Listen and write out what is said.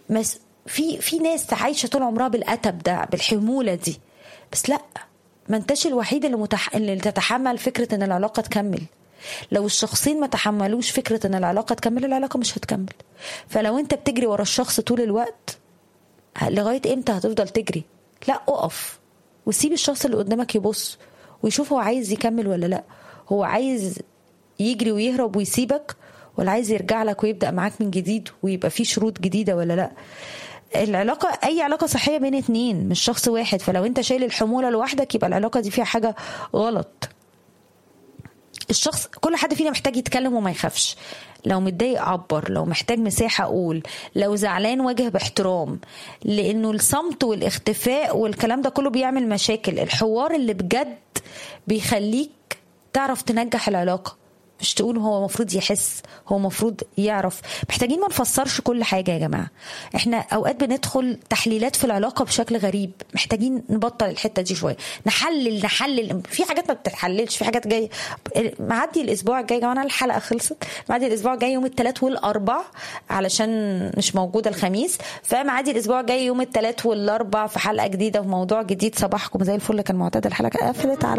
مس في في ناس عايشه طول عمرها بالاتب ده بالحموله دي بس لا ما انتش الوحيد اللي, متح... اللي تتحمل فكره ان العلاقه تكمل لو الشخصين ما تحملوش فكره ان العلاقه تكمل العلاقه مش هتكمل فلو انت بتجري ورا الشخص طول الوقت لغايه امتى هتفضل تجري لا اقف وسيب الشخص اللي قدامك يبص ويشوف هو عايز يكمل ولا لا هو عايز يجري ويهرب ويسيبك ولا عايز يرجع لك ويبدا معاك من جديد ويبقى في شروط جديده ولا لا العلاقة أي علاقة صحية بين اتنين مش شخص واحد فلو أنت شايل الحمولة لوحدك يبقى العلاقة دي فيها حاجة غلط الشخص كل حد فينا محتاج يتكلم وما يخافش لو متضايق عبر لو محتاج مساحة أقول لو زعلان واجه باحترام لأنه الصمت والاختفاء والكلام ده كله بيعمل مشاكل الحوار اللي بجد بيخليك تعرف تنجح العلاقة مش تقول هو المفروض يحس هو المفروض يعرف محتاجين ما نفسرش كل حاجه يا جماعه احنا اوقات بندخل تحليلات في العلاقه بشكل غريب محتاجين نبطل الحته دي شويه نحلل نحلل في حاجات ما بتتحللش في حاجات جايه معدي الاسبوع الجاي يا جماعه الحلقه خلصت معدي الاسبوع الجاي يوم الثلاث والاربع علشان مش موجوده الخميس فمعدي الاسبوع الجاي يوم الثلاث والاربع في حلقه جديده وموضوع جديد صباحكم زي الفل كان معتاد الحلقه قفلت على